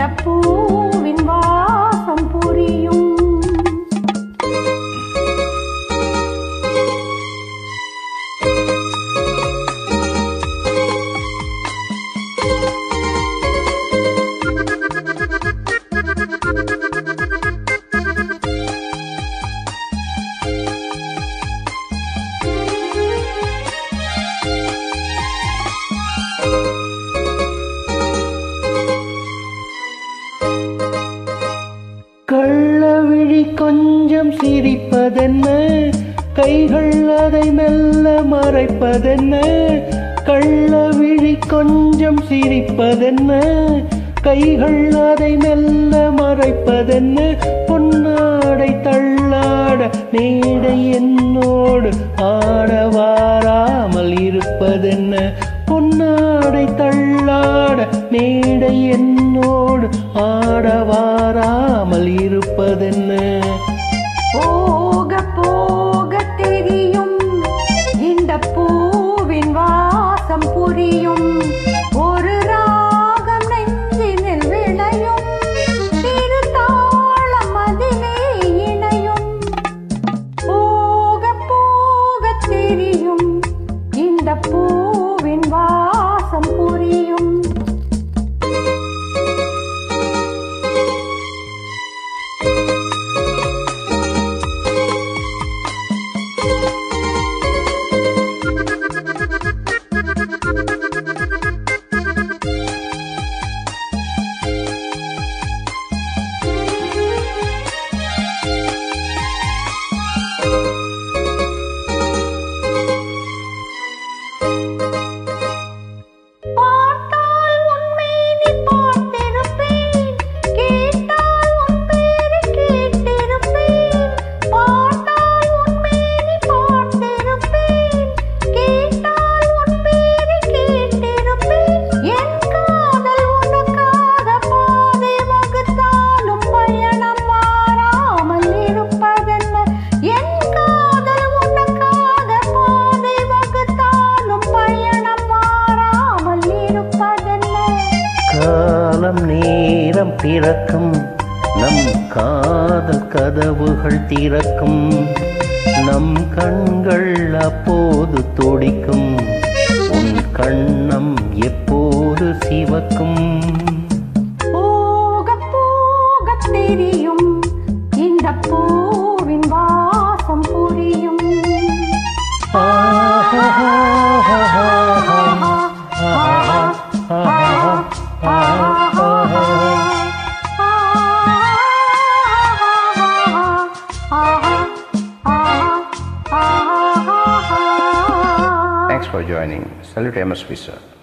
பூவின் வாசம் புரியும் கள்ளவிழி கொஞ்சம் சிரிப்பதென்ன கைகள் அதை மெல்ல மறைப்பதென்ன கள்ளவிழி கொஞ்சம் சிரிப்பதென்ன கைகள் அதை மெல்ல மறைப்பதென்ன பொன்னாடை தள்ளாட மேடை என்னோடு ஆட வாராமல் இருப்பதென்ன பொன்னாடை தள்ளாட மேடை என்னோடு ஆட வாராமல் இருப்பதென்ன போக போக தெரியும் இந்த பூவின் வாசம் புரியும் ஒரு ராகம் நெஞ்சினில் விளையும் திரு தாளம் அதிலே இணையும் போக போக தெரியும் இந்த பூவின் வாசம் புரியும் பார்த்தால் உன்மேனி பார்த்திருப்பேன் கேட்டால் உன் பேரை கேட்டிருப்பேன் பார்த்தால் உன்மேனி பார்த்திருப்பேன் கேட்டால் உன் பேரை கேட்டிருப்பேன் என் காதல் உனக்காக பாதை வகுத்தாலும் பயணம் மாறாமல் இருப்பதென்ன என் காதல் உனக்காக பாதை வகுத்தாலும் பயணம் மாறாமல் இருப்பதென்ன காலம் நேரம் பிறக்கும் நம் காதல் கதவுகள் திறக்கும் நம் கண்கள் அப்போது துடிக்கும் உன் கண்ணம் எப்போது சிவக்கும் போக போக தெரியும் இந்த பூவின் வாசம் புரியும் Thanks for joining. Salute MSP, sir.